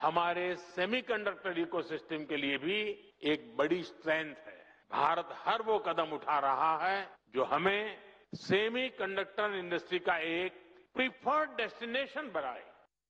हमारे semiconductor ecosystem के लिए भी एक बड़ी स्ट्रेंथ है भारत हर वो कदम उठा रहा है जो हमें सेमीकंडक्टर इंडस्ट्री का एक प्रीफर्ड डेस्टिनेशन बनाए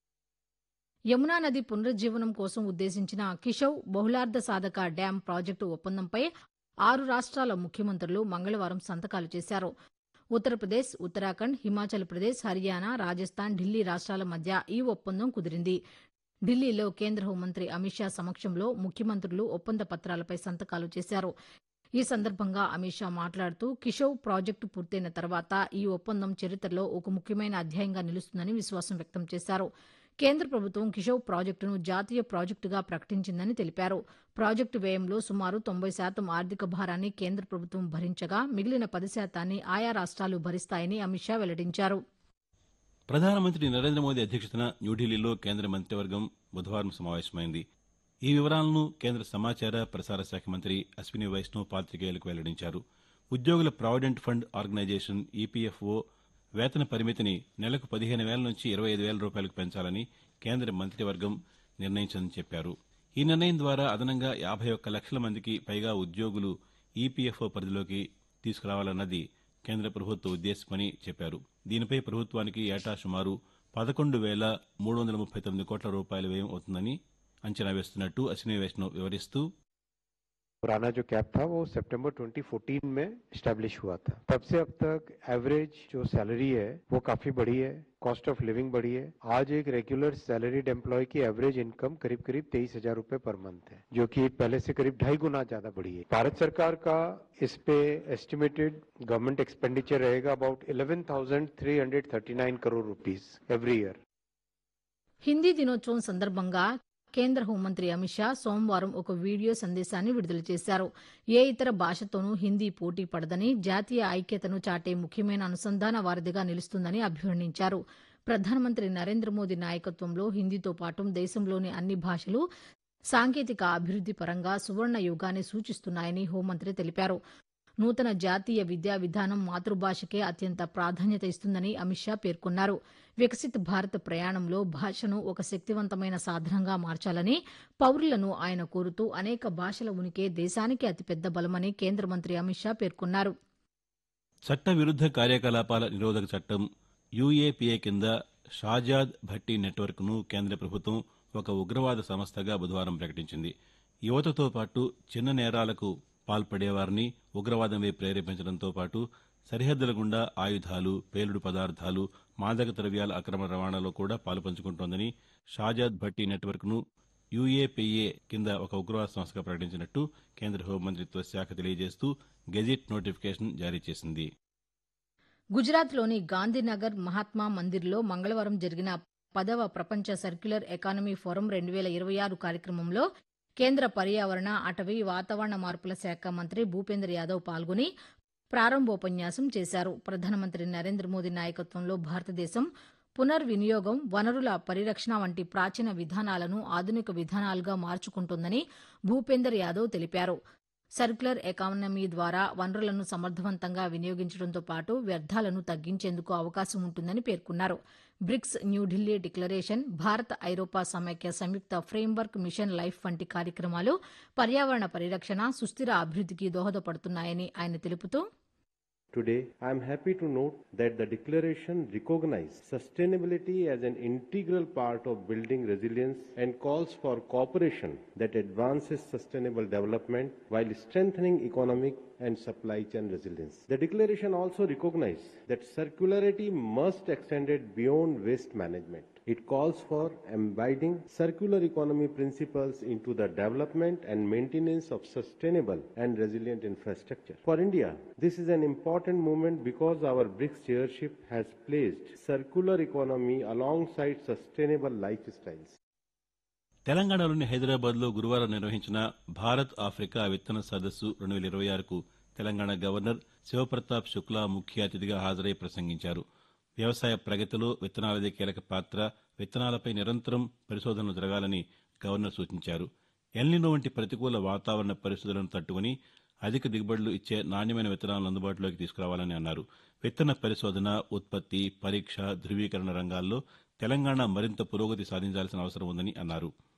యమునా నది పునరుజ్జీవనం కోసం ఉద్దేశించిన కిషవ్ బహుళార్ధ సాధక డ్యాం ప్రాజెక్టు ఒప్పందంపై ఆరు రాష్ట్రాల ముఖ్యమంత్రులు మంగళవారం సంతకాలు చేశారు ఉత్తరప్రదేశ్ ఉత్తరాఖండ్ హిమాచల్ ప్రదేశ్ హర్యానా రాజస్థాన్ ఢిల్లీ రాష్ట్రాల మధ్య ఈ ఒప్పందం కుదిరింది ఢిల్లీలో కేంద్ర హోంమంత్రి అమిత్ షా సమక్షంలో ముఖ్యమంత్రులు ఒప్పంద పత్రాలపై సంతకాలు చేశారు ఈ సందర్భంగా అమిత్ షా మాట్లాడుతూ కిషోవ్ ప్రాజెక్టు పూర్తయిన తర్వాత ఈ ఒప్పందం చరిత్రలో ఒక ముఖ్యమైన అధ్యాయంగా నిలుస్తుందని విశ్వాసం వ్యక్తం చేశారు కేంద్ర ప్రభుత్వం కిషోవ్ ప్రాజెక్టును జాతీయ ప్రాజెక్టుగా ప్రకటించిందని తెలిపారు ప్రాజెక్టు వ్యయంలో సుమారు తొంభై శాతం ఆర్థిక భారాన్ని కేంద్ర ప్రభుత్వం భరించగా మిగిలిన పది శాతాన్ని ఆయా రాష్ట్రాలు భరిస్తాయని అమిత్ షా వెల్లడించారు ప్రధానమంత్రి నరేంద్ర మోదీ అధ్యక్షతన న్యూఢిల్లీలో కేంద్ర మంత్రివర్గం బుధవారం సమావేశమైంది ఈ వివరాలను కేంద్ర సమాచార ప్రసార శాఖ మంత్రి అశ్విని వైష్ణవ్ పాతికేయులకు వెల్లడించారు ఉద్యోగుల ప్రావిడెంట్ ఫండ్ ఆర్గనైజేషన్ ఈపీఎఫ్ఓ వేతన పరిమితిని నెలకు పదిహేను వేల నుంచి ఇరవై ఐదు వేల రూపాయలకు పెంచాలని కేంద్ర మంత్రివర్గం నిర్ణయించిందని చెప్పారు ఈ నిర్ణయం ద్వారా అదనంగా యాభై ఒక్క లక్షల మందికి పైగా ఉద్యోగులు ఈపీఎఫ్ఓ పరిధిలోకి తీసుకురావాలన్నది కేంద్ర ప్రభుత్వ ఉద్దేశమని చెప్పారు దీనిపై ప్రభుత్వానికి ఏటా సుమారు పదకొండు వేల మూడు వందల ముప్పై తొమ్మిది కోట్ల రూపాయల వ్యయం అవుతుందని అంచనా వేస్తున్నట్టు అశ్విని వైష్ణవ్ వివరిస్తూ पुराना जो कैप था वो सितंबर 2014 में स्टैब्लिश हुआ था तब से अब तक एवरेज जो सैलरी है वो काफी बढ़ी है कॉस्ट ऑफ लिविंग बढ़ी है आज एक रेगुलर सैलरीड एम्प्लॉय की एवरेज इनकम करीब करीब तेईस हजार रूपए पर मंथ है जो कि पहले से करीब ढाई गुना ज्यादा बढ़ी है भारत सरकार का इस पे एस्टिमेटेड गवर्नमेंट एक्सपेंडिचर रहेगा about 11,339 crore rupees every year Hindi దినోత్సవం సందర్భంగా కేంద్ర హోంమంత్రి అమిత్ షా సోమవారం ఒక వీడియో సందేశాన్ని విడుదల చేశారు ఏ ఇతర భాషతోనూ హిందీ పోటీ పడదని జాతీయ ఐక్యతను చాటే ముఖ్యమైన అనుసంధాన వారధిగా నిలుస్తుందని అభివర్ణించారు ప్రధానమంత్రి నరేంద్ర మోదీ నాయకత్వంలో హిందీతో పాటు దేశంలోని అన్ని భాషలు సాంకేతిక అభివృద్ది పరంగా సువర్ణ యుగాన్ని సూచిస్తున్నాయని హోంమంత్రి తెలిపారు నూతన జాతీయ విద్యా విధానం మాతృభాషకే అత్యంత ప్రాధాన్యత ఇస్తుందని అమిత్ షా పేర్కొన్నారు వికసిత్ భారత్ ప్రయాణంలో భాషను ఒక శక్తివంతమైన సాధనంగా మార్చాలని పౌరులను ఆయన కోరుతూ అనేక భాషల ఉనికే దేశానికి అతిపెద్ద బలమని కేంద్ర మంత్రి అమిత్ షా పేర్కొన్నారు చట్ట విరుద్ద కార్యకలాపాల నిరోధక చట్టం యూఏపీఏ కింద షాజాద్ భట్టి నెట్వర్క్ను కేంద్ర ప్రభుత్వం ఒక ఉగ్రవాద సంస్థగా బుధవారం ప్రకటించింది యువతతో పాటు చిన్న నేరాలకు పాల్పడేవారిని ఉగ్రవాదం వైపు ప్రేరేపించడంతో పాటు సరిహద్దుల గుండా ఆయుధాలు పేలుడు పదార్థాలు మాదక ద్రవ్యాల అక్రమ రవాణాలో కూడా పాలుపంచుకుంటోందని షాజాద్ భట్టి నెట్వర్క్ను యూఏపీఏ కింద ఒక ఉగ్రవాద సంస్థగా ప్రకటించినట్టు కేంద్ర హోంమంత్రిత్వ శాఖ తెలియజేస్తూ గెజిట్ నోటిఫికేషన్ జారీ చేసింది గుజరాత్లోని గాంధీనగర్ మహాత్మా మందిర్లో మంగళవారం జరిగిన పదవ ప్రపంచ సర్క్యులర్ ఎకానమీ ఫోరం రెండు వేల ఇరవై ఆరు కార్యక్రమంలో కేంద్ర పర్యావరణ అటవీ వాతావరణ మార్పుల శాఖ మంత్రి భూపేంద్ర యాదవ్ పాల్గొని ప్రారంభోపన్యాసం చేశారు ప్రధానమంత్రి నరేంద్ర మోదీ నాయకత్వంలో భారతదేశం పునర్వినియోగం వనరుల పరిరక్షణ వంటి ప్రాచీన విధానాలను ఆధునిక విధానాలుగా మార్చుకుంటోందని భూపేందర్ యాదవ్ తెలిపారు సర్క్యులర్ ఎకానమీ ద్వారా వనరులను సమర్థవంతంగా వినియోగించడంతో పాటు వ్యర్థాలను తగ్గించేందుకు అవకాశం ఉంటుందని పేర్కొన్నారు బ్రిక్స్ న్యూఢిల్లీ డిక్లరేషన్ భారత్ ఐరోపా సమైక్య సంయుక్త ఫ్రేమ్వర్క్ మిషన్ లైఫ్ వంటి కార్యక్రమాలు పర్యావరణ పరిరక్షణ సుస్థిర అభివృద్దికి దోహదపడుతున్నాయని ఆయన తెలుపుతూ Today, I am happy to note that the declaration recognizes sustainability as an integral part of building resilience and calls for cooperation that advances sustainable development while strengthening economic and supply chain resilience. The declaration also recognizes that circularity must extend beyond waste management. It calls for embedding circular economy principles into the development and maintenance of sustainable and resilient infrastructure. For India, this is an important moment because our BRICS chairship has placed circular economy alongside sustainable lifestyles. తెలంగాణలోని హైదరాబాద్లో గురువారం నిర్వహించిన Bharat Africa విత్తన సదస్సు రెండు వేల ఇరవై ఆరుకు తెలంగాణ గవర్నర్ శివప్రతాప్ శుక్లా ముఖ్య అతిథిగా హాజరై ప్రసంగించారు వ్యవసాయ ప్రగతిలో విత్తనాలదే కీలక పాత్ర విత్తనాలపై నిరంతరం పరిశోధనలు జరగాలని గవర్నర్ సూచించారు ఎల్నినో వంటి ప్రతికూల వాతావరణ పరిస్థితులను తట్టుకుని అధిక దిగుబడులు ఇచ్చే నాణ్యమైన విత్తనాలను అందుబాటులోకి తీసుకురావాలని అన్నారు విత్తన పరిశోధన ఉత్పత్తి పరీక్ష ధృవీకరణ రంగాల్లో తెలంగాణ మరింత పురోగతి సాధించాల్సిన అవసరం ఉందని అన్నారు